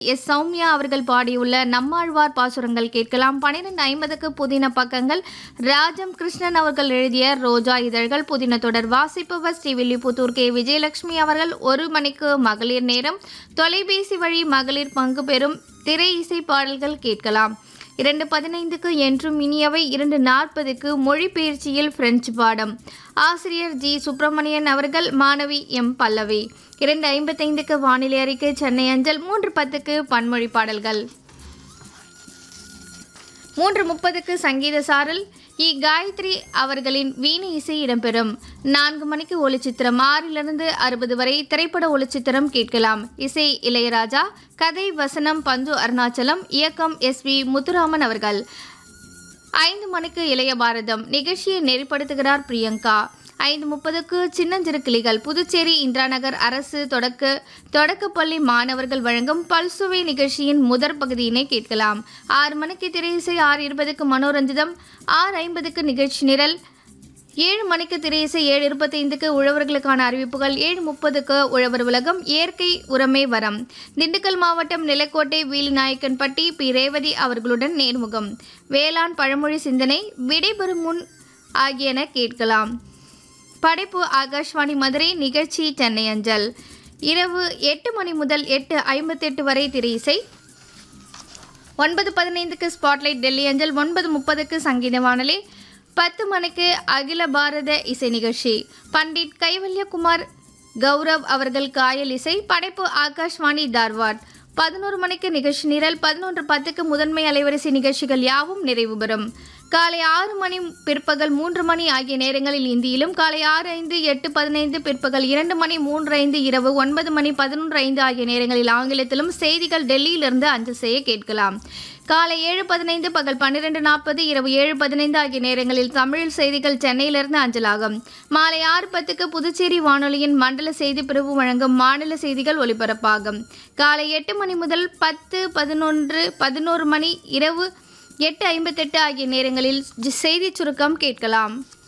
S Soumya அவர்கள் பாடியுள்ள நம்மாழ்வார் பாசுரங்கள் கேட்கலாம் பன்னிரெண்டு ஐம்பதுக்கு புதின பக்கங்கள் ராஜம் கிருஷ்ணன் அவர்கள் எழுதிய ரோஜா இதழ்கள் புதின தொடர் வாசிப்பவர் ஸ்ரீ வில்லிபுத்தூர் கே விஜயலட்சுமி அவர்கள் ஒரு மணிக்கு மகளிர் நேரம் தொலைபேசி வழி மகளிர் பங்கு பெறும் திரை இசை பாடல்கள் கேட்கலாம் இரண்டு பதினைந்துக்கு என்றும் இனியவை இரண்டு நாற்பதுக்கு மொழிபெயர்ச்சியில் பிரெஞ்சு பாடம் ஆசிரியர் ஜி சுப்பிரமணியன் அவர்கள் மாணவி எம் பல்லவி இரண்டு ஐம்பத்தைந்துக்கு வானிலை அறிக்கை சென்னை அஞ்சல் மூன்று பத்துக்கு பன்மொழி பாடல்கள் மூன்று முப்பதுக்கு சங்கீத சாரல் இ காயத்ரி அவர்களின் வீணை இசை இடம்பெறும் நான்கு மணிக்கு ஒளிச்சித்திரம் ஆறிலிருந்து அறுபது வரை திரைப்பட ஒளிச்சித்திரம் கேட்கலாம் இசை இளையராஜா கதை வசனம் பஞ்சு அருணாச்சலம் இயக்கம் எஸ் வி முத்துராமன் அவர்கள் ஐந்து மணிக்கு இளைய பாரதம் நிகழ்ச்சியை நெறிப்படுத்துகிறார் பிரியங்கா ஐந்து முப்பதுக்கு சின்னஞ்சிறு கிளிகள் புதுச்சேரி இந்திராநகர் அரசு தொடக்க தொடக்கப்பள்ளி மாணவர்கள் வழங்கும் பல்சுவை நிகழ்ச்சியின் முதற் பகுதியினை கேட்கலாம் ஆறு மணிக்கு திரையிசை ஆறு இருபதுக்கு மனோரஞ்சிதம் ஆறு ஐம்பதுக்கு நிகழ்ச்சி நிரல் ஏழு மணிக்கு திரையிசை ஏழு இருபத்தைந்துக்கு உழவர்களுக்கான அறிவிப்புகள் ஏழு முப்பதுக்கு உழவர் உலகம் இயற்கை உரமே வரம் திண்டுக்கல் மாவட்டம் நிலக்கோட்டை வீலிநாயக்கன்பட்டி பி ரேவதி அவர்களுடன் நேர்முகம் வேளாண் பழமொழி சிந்தனை விடைபெறும் முன் ஆகியன கேட்கலாம் படைப்பு ஆகாஷ்வாணி மதுரை நிகழ்ச்சி சென்னை அஞ்சல் இரவு எட்டு மணி முதல் எட்டு ஐம்பத்தெட்டு வரை திரை இசை ஒன்பது பதினைந்துக்கு ஸ்பாட்லைட் டெல்லி அஞ்சல் ஒன்பது முப்பதுக்கு சங்கீத வானொலி பத்து மணிக்கு அகில பாரத இசை நிகழ்ச்சி பண்டிட் கைவல்யகுமார் கௌரவ் அவர்கள் காயல் இசை படைப்பு ஆகாஷ்வாணி தார்வாட் பதினோரு மணிக்கு நிகழ்ச்சி நிரல் பதினொன்று பத்துக்கு முதன்மை அலைவரிசை நிகழ்ச்சிகள் யாவும் நிறைவு பெறும் காலை ஆறு மணி பிற்பகல் மூன்று மணி ஆகிய நேரங்களில் இந்தியிலும் காலை ஆறு ஐந்து எட்டு பதினைந்து பிற்பகல் இரண்டு மணி மூன்று ஐந்து இரவு ஒன்பது மணி பதினொன்று ஐந்து ஆகிய நேரங்களில் ஆங்கிலத்திலும் செய்திகள் டெல்லியிலிருந்து அஞ்சல் செய்ய கேட்கலாம் காலை ஏழு பதினைந்து பகல் பன்னிரெண்டு நாற்பது இரவு ஏழு பதினைந்து ஆகிய நேரங்களில் தமிழ் செய்திகள் சென்னையிலிருந்து அஞ்சலாகும் மாலை ஆறு பத்துக்கு புதுச்சேரி வானொலியின் மண்டல செய்தி பிரிவு வழங்கும் மாநில செய்திகள் ஒலிபரப்பாகும் காலை எட்டு மணி முதல் பத்து பதினொன்று பதினோரு மணி இரவு எட்டு ஐம்பத்தெட்டு ஆகிய நேரங்களில் செய்திச் சுருக்கம் கேட்கலாம்